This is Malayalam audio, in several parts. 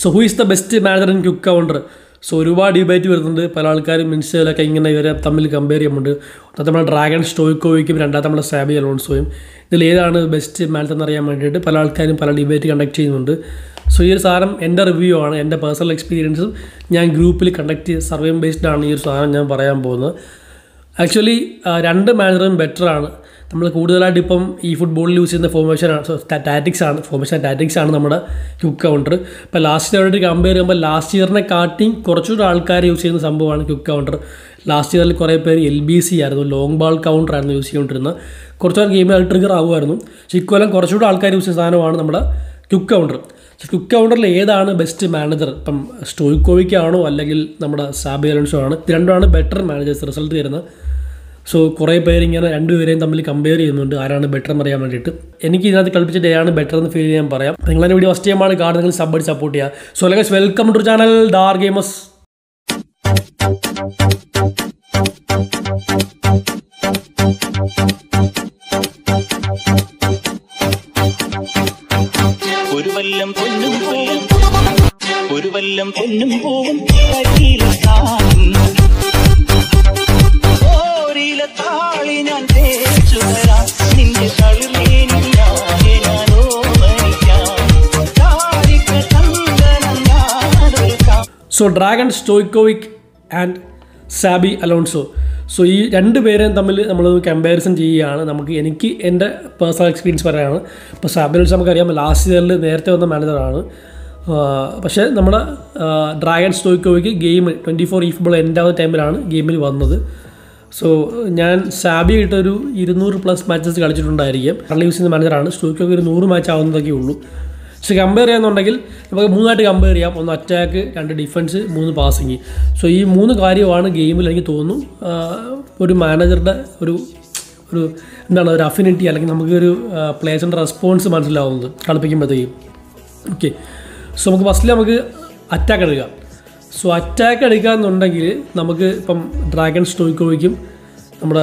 so who is the best manager in quick counter so ഒരുപാട് ഡിബേറ്റ് വരുന്നുണ്ട് പല ആൾക്കാരും ഇൻസ്റ്റയിലൊക്കെ ഇങ്ങനെ ഇവരെ തമ്മിൽ കമ്പയർ ചെയ്യുന്നുണ്ട് ഒന്നാമത്തെ നമ്മുടെ ഡ്രാഗൺ സ്റ്റോയിക്കോയ്ക്കും രണ്ടാമത്തെ നമ്മുടെ സാബി അലോൺസോയും ഇതിൽ ഏതാണ് ബെസ്റ്റ് മാനേജർ എന്നറിയാൻ വേണ്ടിയിട്ട് പല ആൾക്കാരും പല ഡിബേറ്റ് കണ്ടക്ട് ചെയ്യുന്നുണ്ട് സോ ഈ ഒരു സാധനം എൻ്റെ റിവ്യൂ ആണ് എൻ്റെ പേഴ്സണൽ എക്സ്പീരിയൻസും ഞാൻ ഗ്രൂപ്പിൽ കണ്ടക്ട് ചെയ്ത് സർവേ ബേസ്ഡ് ആണ് ഈ ഒരു സാധനം ഞാൻ പറയാൻ പോകുന്നത് ആക്ച്വലി രണ്ട് മാനേജറും ബെറ്റർ ആണ് നമ്മൾ കൂടുതലായിട്ട് ഇപ്പം ഈ ഫുട്ബോളിൽ യൂസ് ചെയ്യുന്ന ഫോർമേഷൻ ടാറ്റിക്സ് ആണ് ഫോർമേഷൻ ടാറ്റിക്സ് ആണ് നമ്മുടെ ക്യുക്ക് കൗണ്ടർ ഇപ്പോൾ ലാസ്റ്റ് ഇയറായിട്ട് കമ്പയർ ചെയ്യുമ്പോൾ ലാസ്റ്റ് ഇയറിനെ കാട്ടിയും കുറച്ചുകൂടെ ആൾക്കാർ യൂസ് ചെയ്യുന്ന സംഭവമാണ് ക്യുക്ക് കൗണ്ടർ ലാസ്റ്റ് ഇയറിൽ കുറേ പേര് എൽ ബി സി ആയിരുന്നു ലോങ് ബാൾ കൗണ്ടർ ആയിരുന്നു യൂസ് ചെയ്തുകൊണ്ടിരുന്നത് കുറച്ച് നേരം ഗെയിമിൽ ട്രിഗർ ആവുമായിരുന്നു പക്ഷേ ഇക്കൊല്ലം കുറച്ചുകൂടെ ആൾക്കാർ യൂസ് ചെയ്യുന്ന സാധനമാണ് നമ്മുടെ ക്യുക്ക് കൗണ്ടർ പക്ഷേ ക്യുക്ക് കൗണ്ടറിൽ ഏതാണ് ബെസ്റ്റ് മാനേജർ ഇപ്പം സ്റ്റോയിക്കോവിക്കാണോ അല്ലെങ്കിൽ നമ്മുടെ സാബി അലൻസോ ആണ് ഇത് രണ്ടുമാണ് ബെറ്റർ മാനേജേഴ്സ് റിസൾട്ട് തരുന്നത് സോ കുറേ പേര് ഇങ്ങനെ രണ്ടുപേരെയും തമ്മിൽ കമ്പയർ ചെയ്യുന്നുണ്ട് ആരാണ് ബെറ്റർ എന്ന് അറിയാൻ വേണ്ടിയിട്ട് എനിക്ക് ഇതിനകത്ത് കളിപ്പിച്ചിട്ട് ഏതാണ് ബെറ്റർ എന്ന് ഫീൽ ചെയ്യാൻ പറയാം നിങ്ങളെ വീഡിയോ ഫസ്റ്റ് ടൈമാണ് കാണുന്നത് നിങ്ങൾ സബ് അടി സപ്പോർട്ട് ചെയ്യുക സോ ലഗസ് വെൽക്കം ടു ചാനൽ ഡാർ ഗെയിമസ് ഒരു വല്ലം പൊന്നും പൂവും ഒരു വല്ലം പൊന്നും പൂവും കയ്യിലെ ഓരില താളി ഞാൻ തേച്ചു തരാം നിന്റെ കളിമേനിയാകെ ഞാൻ ഓമനിക്കാം താരിക ചന്ദനം ഞാനൊരുക്കാം so Dragan Stojkovic and Xabi Alonso so ഈ രണ്ട് പേരെയും തമ്മിൽ നമ്മൾ കമ്പാരിസൺ ചെയ്യുകയാണ് നമുക്ക് എനിക്ക് എൻ്റെ പേഴ്സണൽ എക്സ്പീരിയൻസ് പറയുകയാണ് ഇപ്പോൾ സാബി അലോൺസോ നമുക്കറിയാം ലാസ്റ്റ് ഇയറിൽ നേരത്തെ വന്ന മാനേജറാണ് പക്ഷേ നമ്മുടെ Dragan Stojkovic game twenty four ഈ ഫുട്ബോൾ എൻ്റെ ആവുന്ന ടൈമിലാണ് ഗെയിമിൽ വന്നത് സോ ഞാൻ സാബി ആയിട്ടൊരു ഇരുന്നൂറ് പ്ലസ് മാച്ചസ് കളിച്ചിട്ടുണ്ടായിരിക്കും കറണ്ട് യൂസ് ചെയ്യുന്ന മാനേജറാണ് സ്റ്റോയിക്കൊക്കെ ഒരു നൂറ് മാച്ച് ആവുന്നതൊക്കെ ഉള്ളൂ പക്ഷെ കമ്പയർ ചെയ്യാന്നുണ്ടെങ്കിൽ നമുക്ക് മൂന്നായിട്ട് കമ്പയർ ചെയ്യാം ഒന്ന് അറ്റാക്ക് രണ്ട് ഡിഫൻസ് മൂന്ന് പാസിങ് സോ ഈ മൂന്ന് കാര്യമാണ് ഗെയിമിൽ എനിക്ക് തോന്നുന്നു ആ, ഒരു മാനേജറുടെ ഒരു ഒരു എന്താണ് ഒരു അഫിനിറ്റി അല്ലെങ്കിൽ നമുക്കൊരു പ്ലേസിൻ്റെ റെസ്പോൺസ് മനസ്സിലാവുന്നത് കളിപ്പിക്കുമ്പോഴത്തേക്കും ഓക്കെ സോ നമുക്ക് ഫസ്റ്റിൽ നമുക്ക് അറ്റാക്ക് എടുക്കാം സോ അറ്റാക്ക് എടുക്കുക എന്നുണ്ടെങ്കിൽ നമുക്ക് ഇപ്പം ഡ്രാഗൺ സ്റ്റോയിക്കോയ്ക്കും നമ്മുടെ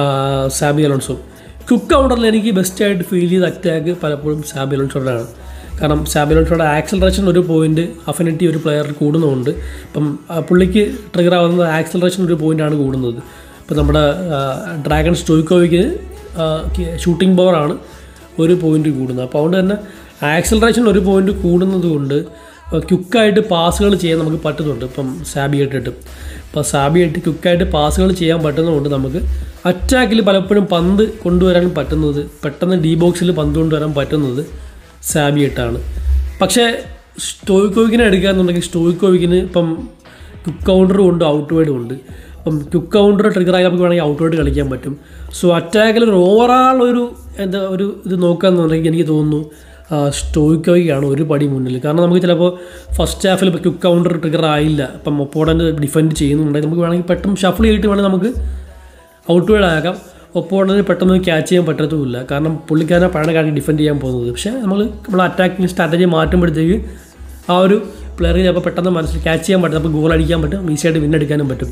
സാബി അലോൺസും കുക്ക് കൗണ്ടറിൽ എനിക്ക് ബെസ്റ്റായിട്ട് ഫീൽ ചെയ്ത അറ്റാക്ക് പലപ്പോഴും സാബി അലോൺസോടാണ് കാരണം സാബി അലോൺസോയുടെ ആക്സലറേഷൻ ഒരു പോയിന്റ് അഫിനിറ്റി ഒരു പ്ലെയറിൽ കൂടുന്നുണ്ട് ഇപ്പം ആ, പുള്ളിക്ക് ട്രിഗർ ആവുന്നത് ആക്സലറേഷൻ ഒരു പോയിൻ്റാണ് കൂടുന്നത് ഇപ്പം നമ്മുടെ ഡ്രാഗൺ സ്റ്റോയിക്കോയ്ക്ക് ഷൂട്ടിംഗ് പവറാണ് ഒരു പോയിന്റ് കൂടുന്നത് അപ്പോൾ അതുകൊണ്ട് തന്നെ ആക്സലറേഷൻ ഒരു പോയിന്റ് കൂടുന്നത് കൊണ്ട് ക്യുക്കായിട്ട് പാസുകൾ ചെയ്യാൻ നമുക്ക് പറ്റുന്നുണ്ട് ഇപ്പം സാബി ഇട്ടിട്ട് ഇപ്പോൾ സാബി ആയിട്ട് ക്യുക്കായിട്ട് പാസുകൾ ചെയ്യാൻ പറ്റുന്നതുകൊണ്ട് നമുക്ക് അറ്റാക്കിൽ പലപ്പോഴും പന്ത് കൊണ്ടുവരാൻ പറ്റുന്നത് പെട്ടെന്ന് ഡി ബോക്സിൽ പന്ത് കൊണ്ടുവരാൻ പറ്റുന്നത് സാബി ഇട്ടാണ് പക്ഷേ സ്റ്റോയിക്കോവിക്കിനെ എടുക്കുകയെന്നുണ്ടെങ്കിൽ സ്റ്റോയിക്കോവിക്കിന് ഇപ്പം ക്യുക്ക് കൗണ്ടറും ഉണ്ട് ഔട്ട് വേർഡും ഉണ്ട് അപ്പം ക്യുക്ക് കൗണ്ടർ ട്രിഗർ ആയി നമുക്ക് വേണമെങ്കിൽ ഔട്ട് വേർഡ് കളിക്കാൻ പറ്റും സോ അറ്റാക്കിൽ ഒരു ഓവറാൾ ഒരു എന്താ ഒരു ഇത് നോക്കുകയെന്നുണ്ടെങ്കിൽ എനിക്ക് തോന്നുന്നു സ്റ്റോയിക്കോയ്ക്കാണ് ഒരു പടി മുന്നിൽ കാരണം നമുക്ക് ചിലപ്പോൾ ഫസ്റ്റ് ഹാഫിൽ ഇപ്പോൾ ക്യുക്ക് കൗണ്ടർ ട്രിഗർ ആയില്ല ഇപ്പം ഒപ്പോണൻറ്റ് ഡിഫെൻഡ് ചെയ്യുന്നുണ്ടെങ്കിൽ നമുക്ക് വേണമെങ്കിൽ പെട്ടെന്ന് ഷഫിൾ ചെയ്തിട്ട് വേണമെങ്കിൽ നമുക്ക് ഔട്ട് വേർഡ് ആക്കാം ഒപ്പോണൻറ്റ് പെട്ടെന്ന് ക്യാച്ച് ചെയ്യാൻ പറ്റത്തുമില്ല കാരണം പുള്ളിക്കാരനെ പഴയക്കാരൻ ഡിഫെൻഡ് ചെയ്യാൻ പോകുന്നത് പക്ഷേ നമ്മൾ നമ്മൾ അറ്റാക്കിങ് സ്ട്രാറ്റജി മാറ്റുമ്പോഴത്തേക്ക് ആ ഒരു പ്ലെയറിന് ചിലപ്പോൾ പെട്ടെന്ന് മനസ്സിൽ ക്യാച്ച് ചെയ്യാൻ പറ്റും അപ്പോൾ ഗോൾ അടിക്കാൻ പറ്റും ഈസിയായിട്ട് വിൻ എടുക്കാനും പറ്റും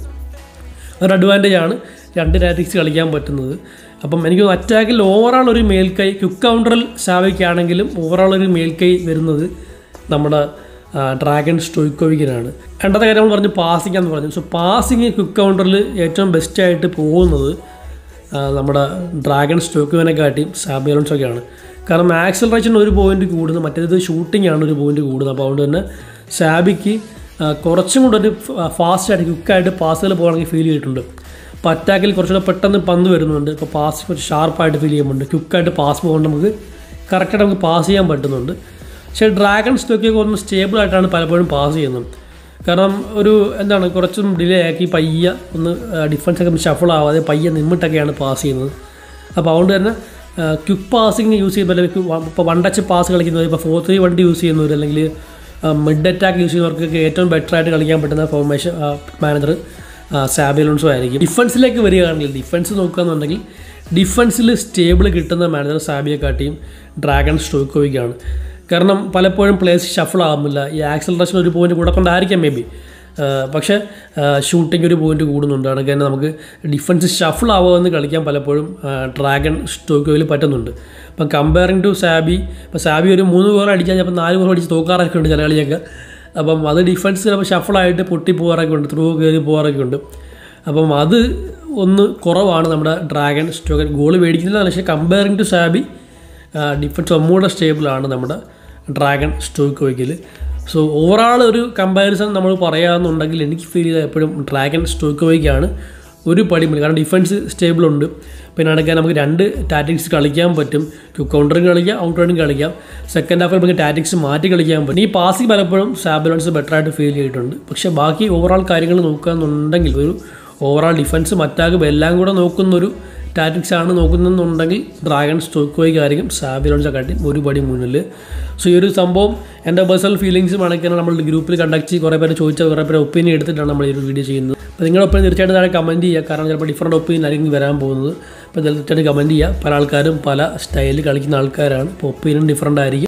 ഒരു അഡ്വാൻറ്റേജ് ആണ് രണ്ട് ടാറ്റിക്സ് കളിക്കാൻ പറ്റുന്നത് അപ്പം എനിക്ക് അറ്റാക്കിൽ ഓവറാൾ ഒരു മേൽക്കൈ ക്യുക്ക് കൗണ്ടറിൽ സാവയ്ക്കാണെങ്കിലും ഓവറാൾ ഒരു മേൽക്കൈ വരുന്നത് നമ്മുടെ ആ, ഡ്രാഗൺ സ്റ്റോയിക്കോവിക്കിനാണ് രണ്ടാമത്തെ കാര്യം നമ്മൾ പറഞ്ഞു പാസിംഗ് എന്ന് പറഞ്ഞു സോ പാസിങ് ക്യുക്ക് കൗണ്ടറിൽ ഏറ്റവും ബെസ്റ്റായിട്ട് പോകുന്നത് ആ, നമ്മുടെ ഡ്രാഗൺ സ്റ്റോക്കുവിനെക്കാട്ടിയും സാബിയലോൺസൊക്കെയാണ് കാരണം ആക്സലറേഷൻ ഒരു പോയിന്റ് കൂടുന്നു മറ്റേത് ഷൂട്ടിംഗ് ആണ് ഒരു പോയിന്റ് കൂടുന്നത് അപ്പോൾ അതുകൊണ്ട് തന്നെ സാബിക്ക് ആ, കുറച്ചും കൂടെ ഒരു ഫാസ്റ്റായിട്ട് ക്വിക്കായിട്ട് പാസുകൾ പോകണമെങ്കിൽ ഫീൽ ചെയ്തിട്ടുണ്ട് അപ്പോൾ അറ്റാക്കിൽ കുറച്ചുകൂടെ പെട്ടെന്ന് പന്ത് വരുന്നുണ്ട് ഇപ്പോൾ പാസ് കുറച്ച് ഷാർപ്പായിട്ട് ഫീൽ ചെയ്യുന്നുണ്ട് ക്വിക്കായിട്ട് പാസ് പോകുന്നത് നമുക്ക് കറക്റ്റായിട്ട് നമുക്ക് പാസ് ചെയ്യാൻ പറ്റുന്നുണ്ട് പക്ഷേ ഡ്രാഗൺ സ്റ്റോക്കൊക്കെ ഒന്ന് സ്റ്റേബിൾ ആയിട്ടാണ് പലപ്പോഴും പാസ് ചെയ്യുന്നത് കാരണം ഒരു എന്താണ് കുറച്ചും ഡിലേ ആക്കി പയ്യ ഒന്ന് ഡിഫൻസ് ഒക്കെ ഷഫിൾ ആവാതെ പയ്യ നിന്നിട്ടൊക്കെയാണ് പാസ് ചെയ്യുന്നത് അപ്പോൾ അതുകൊണ്ട് തന്നെ ക്വിക്ക് പാസിങ് യൂസ് ചെയ്യുമ്പോൾ ഇപ്പോൾ വൺ ടച്ച് പാസ് കളിക്കുന്നവർ ഇപ്പോൾ ഫോർ ത്രീ വണ്ടി യൂസ് ചെയ്യുന്നവർ അല്ലെങ്കിൽ മിഡ് അറ്റാക്ക് യൂസ് ചെയ്യുന്നവർക്കൊക്കെ ഏറ്റവും ബെറ്റർ ആയിട്ട് കളിക്കാൻ പറ്റുന്ന ഫോർമേഷൻ മാനേജർ സാബി അലോൺസോ ആയിരിക്കും ഡിഫൻസിലേക്ക് വരികയാണെങ്കിൽ ഡിഫൻസ് നോക്കുകയെന്നുണ്ടെങ്കിൽ ഡിഫൻസിൽ സ്റ്റേബിൾ കിട്ടുന്ന മാനേജർ സാബിയെ കാട്ടിയും ഡ്രാഗൺ സ്റ്റോയിക്കോയ്ക്കാണ് കാരണം പലപ്പോഴും പ്ലേസ് ഷഫിൾ ആകുന്നില്ല ഈ ആക്സലറേഷൻ ഒരു പോയിന്റ് കൂടെ കൊണ്ടായിരിക്കാം മേ ബി പക്ഷേ ഷൂട്ടിംഗ് ഒരു പോയിന്റ് കൂടുന്നുണ്ട് അതുകൊണ്ട് തന്നെ നമുക്ക് ഡിഫൻസ് ഷഫിൾ ആവുമെന്ന് കളിക്കാൻ പലപ്പോഴും ഡ്രാഗൺ സ്റ്റോക്കോയിൽ പറ്റുന്നുണ്ട് അപ്പം കമ്പയറിങ് ടു സാബി ഇപ്പോൾ സാബി ഒരു മൂന്ന് ഗോൾ അടിച്ചാൽ ചിലപ്പോൾ നാല് ഗോൾ അടിച്ച് തോക്കാറൊക്കെ ഉണ്ട് ചില കളിയൊക്കെ അപ്പം അത് ഡിഫൻസ് ചിലപ്പോൾ ഷഫിളായിട്ട് പൊട്ടി പോകാറൊക്കെ ഉണ്ട് ത്രൂ കയറി പോകാറൊക്കെ ഉണ്ട് അപ്പം അത് ഒന്ന് കുറവാണ് നമ്മുടെ ഡ്രാഗൺ സ്റ്റോക്കൻ ഗോൾ മേടിക്കുന്നില്ല പക്ഷേ കമ്പയറിങ് ടു സാബി ഡിഫൻസ് ഒന്നുകൂടെ സ്റ്റേബിളാണ് നമ്മുടെ ഡ്രാഗൺ സ്റ്റോക്കോയ്ക്കിൽ സോ ഓവറാൾ ഒരു കമ്പാരിസൺ നമ്മൾ പറയാമെന്നുണ്ടെങ്കിൽ എനിക്ക് ഫീൽ ചെയ്ത എപ്പോഴും ഡ്രാഗൺ സ്റ്റോക്കോയ്ക്കാണ് ഒരു പടി മുന്നിൽ കാരണം ഡിഫൻസ് സ്റ്റേബിൾ ഉണ്ട് പിന്നെ അടക്കാൻ നമുക്ക് രണ്ട് ടാറ്റിക്സ് കളിക്കാൻ പറ്റും കൗണ്ടറും കളിക്കാം ഔട്ട് റൈഡും കളിക്കാം സെക്കൻഡ് ഹാഫിൽ നമുക്ക് ടാറ്റിക്സ് മാറ്റി കളിക്കാൻ പറ്റും ഈ പാസിംഗ് പലപ്പോഴും സാബലൻസ് ബെറ്റർ ആയിട്ട് ഫീൽ ചെയ്തിട്ടുണ്ട് പക്ഷേ ബാക്കി ഓവറാൾ കാര്യങ്ങൾ നോക്കുകയെന്നുണ്ടെങ്കിൽ ഒരു ഓവറാൾ ഡിഫൻസ് മറ്റാകും എല്ലാം കൂടെ നോക്കുന്നൊരു ടാറ്റിക്സ് ആണ് നോക്കുന്നതെന്നുണ്ടെങ്കിൽ ഡ്രാഗൺ സ്റ്റോക്കോയ്ക്കായിരിക്കും സാബിലോൺസെ കാട്ടി ഒരു പടി മുന്നിൽ സോ ഈ ഒരു സംഭവം എൻ്റെ പേഴ്സണൽ ഫീലിങ്സ് മണക്കാണ് നമ്മൾ ഗ്രൂപ്പിൽ കണ്ടക്ട് ചെയ്ത് കുറേ പേര് ചോദിച്ച കുറേ പേര് ഒപ്പീനിയൻ എടുത്തിട്ടാണ് നമ്മൾ ഈ ഒരു വീഡിയോ ചെയ്യുന്നത് അപ്പോൾ നിങ്ങളുടെ ഒപ്പീനിയൻ തീർച്ചയായിട്ടും താഴെ കമൻറ്റ് ചെയ്യുക കാരണം ചിലപ്പോൾ ഡിഫറൻറ്റ് ഒപ്പീനിയൻ ആയിരിക്കും വരാൻ പോകുന്നത് അപ്പോൾ തീർച്ചയായിട്ടും കമൻറ്റ് ചെയ്യുക പല ആൾക്കാരും പല സ്റ്റൈലിൽ കളിക്കുന്ന ആൾക്കാരാണ് അപ്പോൾ ഒപ്പീനിയൻ ഡിഫറൻ്റ് ആയിരിക്കും